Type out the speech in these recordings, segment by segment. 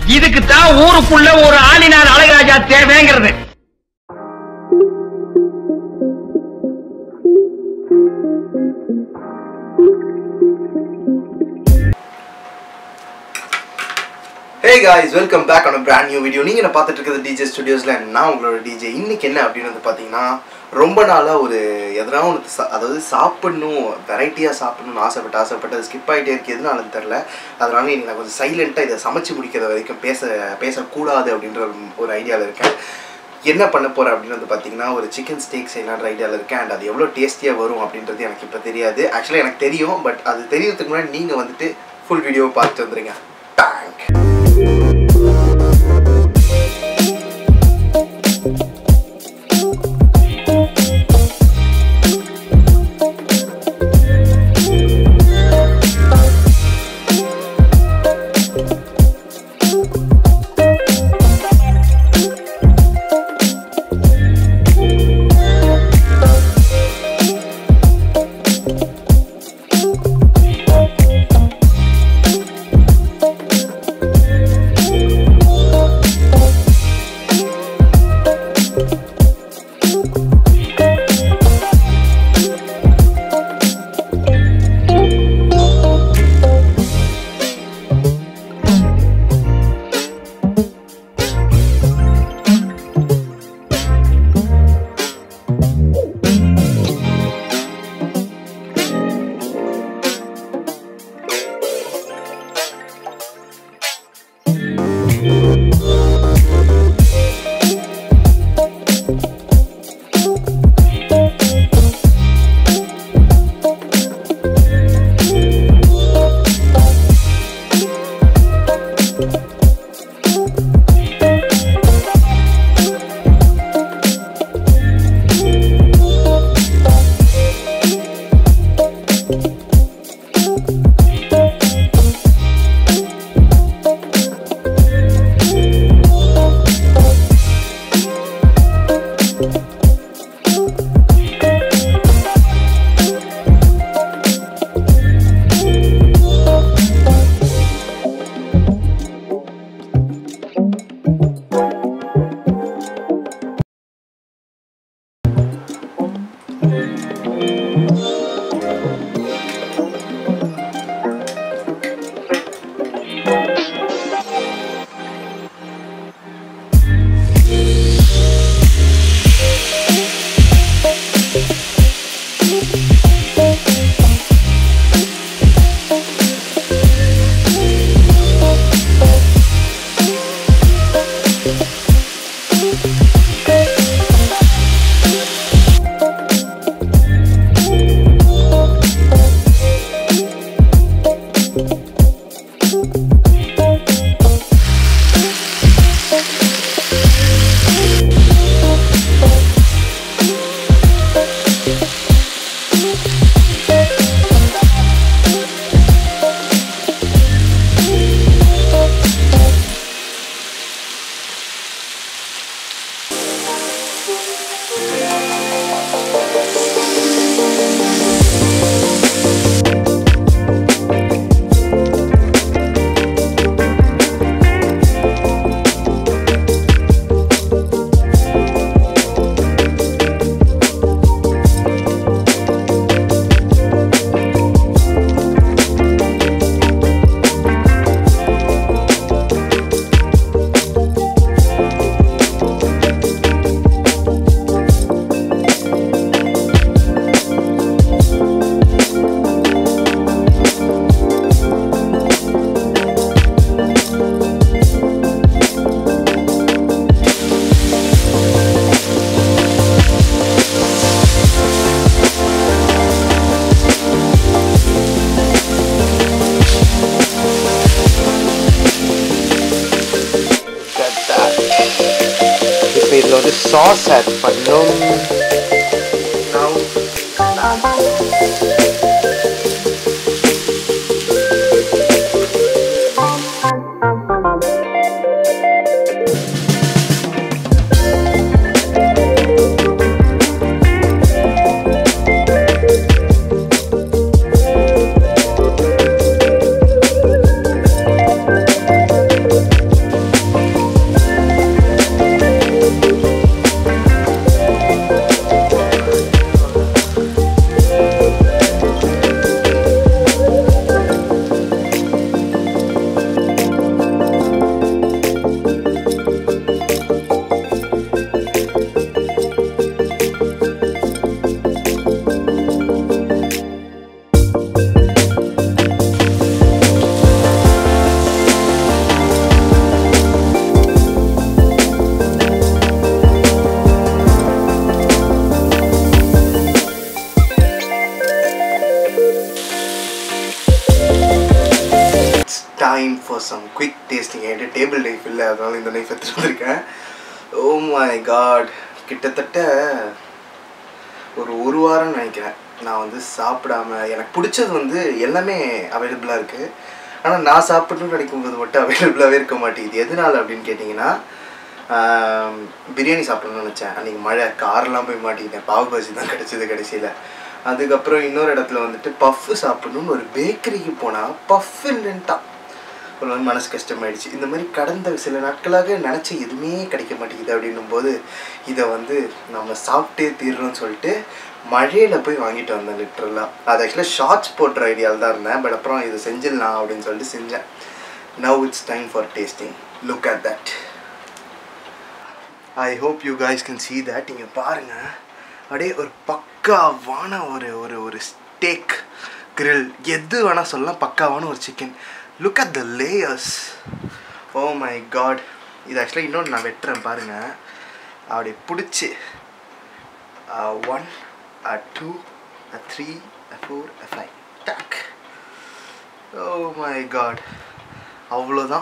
இதுக்கு தான் ஊருக்குள்ள ஒரு ஆளினார் அழகராஜா தேவைங்கிறது hey guys welcome back on brand new video நீங்கள் என்ன பார்த்துட்டு இருக்கிறது டிஜே ஸ்டுடியோஸில் நான் உங்களோட டிஜே இன்னைக்கு என்ன அப்படின்னு வந்து பார்த்தீங்கன்னா ரொம்ப நாளாக ஒரு எதனா ஒன்று சா அதாவது சாப்பிடணும் வெரைட்டியாக சாப்பிடணும்னு ஆசைப்பட்டு ஆசைப்பட்டு அது ஸ்கிப் ஆகிட்டே இருக்கு எதுனாலும் தெரில அதனால இன்னைக்கு நான் கொஞ்சம் சைலண்ட்டாக இதை சமைச்சு முடிக்கிற வரைக்கும் பேச பேசக்கூடாது அப்படின்ற ஒரு- ஒரு ஐடியாவில் இருக்கேன் என்ன பண்ண போகிறேன் அப்படின்னு வந்து பார்த்தீங்கன்னா ஒரு சிக்கன் ஸ்டேக் செய்யலான்ற ஐடியாவில் இருக்கேன் அண்ட் அது எவ்வளோ டேஸ்டியாக வரும் அப்படின்றது எனக்கு இப்போ தெரியாது ஆக்சுவலாக எனக்கு தெரியும் பட் அது தெரியறதுக்கு முன்னாடி நீங்கள் வந்துட்டு ஃபுல் வீடியோவை பார்த்துட்டு வந்துருங்க தேங்க் இப்போ இதில் வந்து சாஸ் ஆட் பண்ணணும் Now, time for some quick tasting என்கிட்ட டேபிள் நைஃப் இல்லை அதனால இந்த நைஃப் எடுத்துகிட்டு வந்திருக்கேன் ஓ மை காட் கிட்டத்தட்ட ஒரு ஒரு வாரம் நினைக்கிறேன் நான் வந்து சாப்பிடாம எனக்கு பிடிச்சது வந்து எல்லாமே அவைலபிளாக இருக்குது ஆனால் நான் சாப்பிடணும்னு நினைக்கும்போது மட்டும் அவைலபிளாகவே இருக்க மாட்டேங்குது எதனால அப்படின்னு கேட்டிங்கன்னா ஆம், பிரியாணி சாப்பிடணும்னு நினச்சேன் அன்றைக்கி மழை கார்லாம் போய் மாட்டிக்கிட்டேன் பாவு பஜ்ஜி தான் கிடச்சிது கடைசியில் அதுக்கப்புறம் இன்னொரு இடத்துல வந்துட்டு பஃப்பு சாப்பிடணும்னு ஒரு பேக்கரிக்கு போனால் பஃப் இல்லைன்ட்டான் ஒரு மாதிரி மனசு கஷ்டமாயிடுச்சு இந்த மாதிரி கடந்த சில நாட்களாக நினச்ச எதுவுமே கிடைக்க மாட்டேங்குது அப்படின்னும் போது இதை வந்து நம்ம சாப்பிட்டே தீர்றோம்னு சொல்லிட்டு மழையில் போய் வாங்கிட்டு வந்தேன் லிட்ரலாக அது ஆக்சுவலாக ஷார்ட்ஸ் போட்டுற ஐடியாவில் தான் இருந்தேன் பட் அப்புறம் இது செஞ்சிடலாம் அப்படின்னு சொல்லிட்டு செஞ்சேன் now it's time for tasting look at that I hope you guys can see that நீங்கள் பாருங்கள் அப்படியே ஒரு பக்காவான ஒரு ஒரு ஒரு ஸ்டேக் grill எது வேணால் சொல்லலாம் பக்காவான ஒரு chicken look at the layers oh my God இது ஆக்சுவலாக இன்னொன்று நான் வெட்டுறேன் பாருங்கள் அப்படி பிடிச்சி one two three four five take oh my God அவ்வளோதான்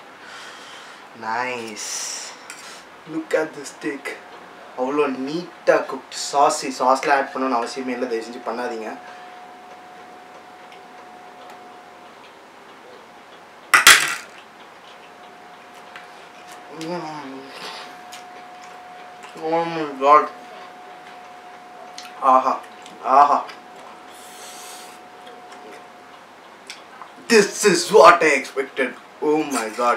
nice look at the stack அவ்வளோ நீட்டாக குக்ட் சாஸி சாஸ்லாம் ஆட் பண்ணணும்னு அவசியமே இல்லை தயவு செஞ்சு பண்ணாதீங்க Oh my god. Aha Aha This is what I expected. Oh my god.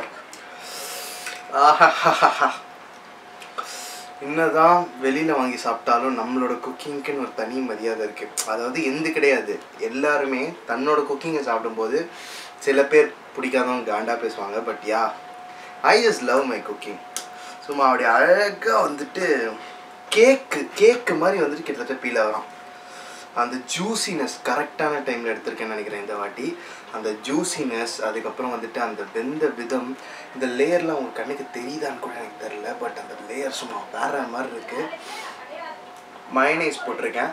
ஆஹா என்னதான் வெளியில் வாங்கி சாப்பிட்டாலும் நம்மளோட குக்கிங்க்குன்னு ஒரு தனி மரியாதை இருக்குது அதாவது எந்த கிடையாது எல்லாருமே தன்னோட குக்கிங்கை சாப்பிடும்போது சில பேர் பிடிக்காதவங்க காண்டா பேசுவாங்க but yeah I just love my cooking சும்மா அப்படி அழகாக வந்துட்டு கேக்கு கேக்கு மாதிரி வந்துட்டு கிட்டத்தட்ட பீல் ஆகிறான் அந்த ஜூசினஸ் கரெக்டான டைமில் எடுத்திருக்கேன்னு நினைக்கிறேன் இந்த வாட்டி அந்த ஜூசினஸ் அதுக்கப்புறம் வந்துட்டு அந்த வெந்த விதம் இந்த லேயர்லாம் உங்கள் கண்ணுக்கு தெரியுதான்னு கூட எனக்கு தெரில பட் அந்த லேயர் சும்மா வேற மாதிரி இருக்கு மயனைஸ் போட்டிருக்கேன்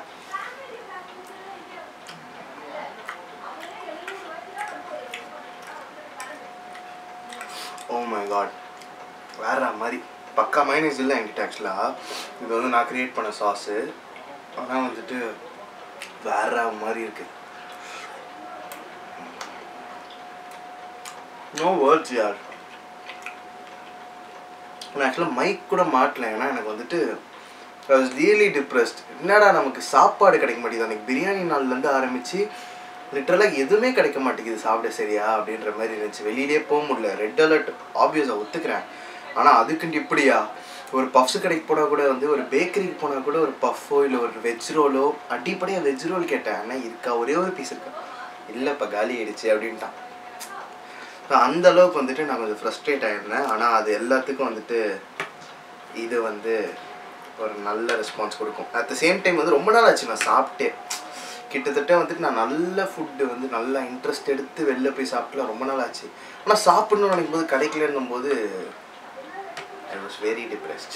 ஓ மை காட் வேற மாதிரி பக்கா மைனஸ் இல்லை என்கிட்ட ஆக்சுவலாக இது வந்து நான் க்ரியேட் பண்ண சாஸு ஆனால் வந்துட்டு வேற மாதிரி இருக்கு நோ வேர்ட்ஸ் யார் நான் ஆக்சுவலாக மைக் கூட மாட்டல ஏன்னா எனக்கு வந்துட்டு ஐ வாஸ் ரியலி டிப்ரெஸ்ட் என்னடா நமக்கு சாப்பாடு கிடைக்க மாட்டேங்குது அன்றைக்கி பிரியாணி நாள்லேருந்து ஆரம்பித்து லிட்டரலாக எதுவுமே கிடைக்க மாட்டேங்குது சாப்பிட சரியா அப்படின்ற மாதிரி இருந்துச்சு வெளியிலே போக முடியல ரெட் அலர்ட் ஆப்வியஸாக ஒத்துக்கிறேன் ஆனால் அதுக்குன்ட்டு இப்படியா ஒரு பஃப்ஸ் கடைக்கு போனால் கூட வந்து ஒரு பேக்கரிக்கு போனால் கூட ஒரு பஃப்போ இல்லை ஒரு வெஜ் ரோலோ அடிப்படையாக வெஜ் ரோல் கேட்டேன் அண்ணா இருக்கா ஒரே ஒரு பீஸ் இருக்கா இல்லைப்பா காலி ஆயிடுச்சு அப்படின்ட்டான் So, அந்த அளவுக்கு வந்துட்டு நான் கொஞ்சம் ஃப்ரஸ்ட்ரேட் ஆகிருந்தேன் ஆனால் அது எல்லாத்துக்கும் வந்துட்டு இது வந்து ஒரு நல்ல ரெஸ்பான்ஸ் கொடுக்கும் அட் த சேம் டைம் வந்து ரொம்ப நாள் ஆச்சு நான் சாப்பிட்டேன் கிட்டத்தட்ட வந்துட்டு நான் நல்ல ஃபுட்டு வந்து நல்லா இன்ட்ரெஸ்ட் எடுத்து வெளில போய் சாப்பிட்டுலாம் ரொம்ப நாள் ஆச்சு ஆனால் சாப்பிடணும்னு நினைக்கும் போது கிடைக்கலன்னும் போது I was very depressed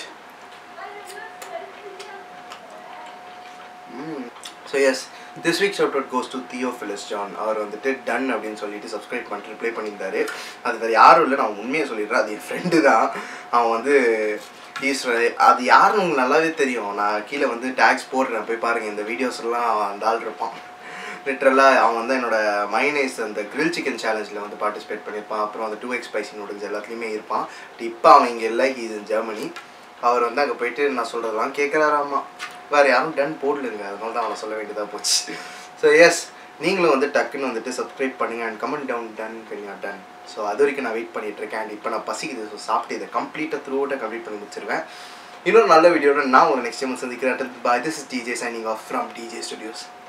so yes this week shout out goes to Theophilus John அவர் வந்துட்டு டன் அப்படின்னு சொல்லிட்டு சப்ஸ்கிரைப் பண்ணிட்டு ரிப்ளை பண்ணியிருந்தாரு அது வேறு யாரும் இல்லை நான் உண்மையை சொல்லிடுறேன் அது என் ஃப்ரெண்டு தான் அவன் வந்து ஈஸ்வர அது யாருன்னு உங்களுக்கு நல்லாவே தெரியும் நான் கீழே வந்து டேக்ஸ் போடுறேன் போய் பாருங்கள் இந்த வீடியோஸ்லாம் அந்த ஆள் இருப்பான் லிட்ரலாக அவன் வந்து என்னோட மைனேஸ் அந்த கிரில் சிக்கன் சேலஞ்சில் வந்து பார்ட்டிசிபேட் பண்ணியிருப்பான் அப்புறம் அந்த டூ எக்ஸ் ஸ்பைசி நூடுல்ஸ் எல்லாத்துலேயுமே இருப்பான் இப்போ அவன் இங்கே இல்லை இது இன் ஜெர்மனி அவர் வந்து அங்கே போயிட்டு நான் சொல்கிறதெல்லாம் கேட்குறாராமா வேறு யாரும் டன் போடலுங்க அதனால தான் அவனை சொல்ல வேண்டியதாக போச்சு ஸோ எஸ் நீங்களும் வந்து டக்குன்னு வந்துட்டு சப்ஸ்கிரைப் பண்ணுங்க அண்ட் கமெண்ட் டவுன் டன் பண்ணி டன் ஸோ அது வரைக்கும் நான் வெயிட் பண்ணிட்டு இருக்கேன் அண்ட் இப்போ நான் பசிக்குது ஸோ சாப்பிட்டு இதை கம்ப்ளீட்டாக த்ரூ அவுட்டாக கம்ப்ளீட் பண்ணி முடிச்சிருவேன் இன்னொரு நல்ல வீடியோட நான் ஒரு நெக்ஸ்ட் டைம் சந்திக்கிறேன் bye this is DJ signing off from DJ studios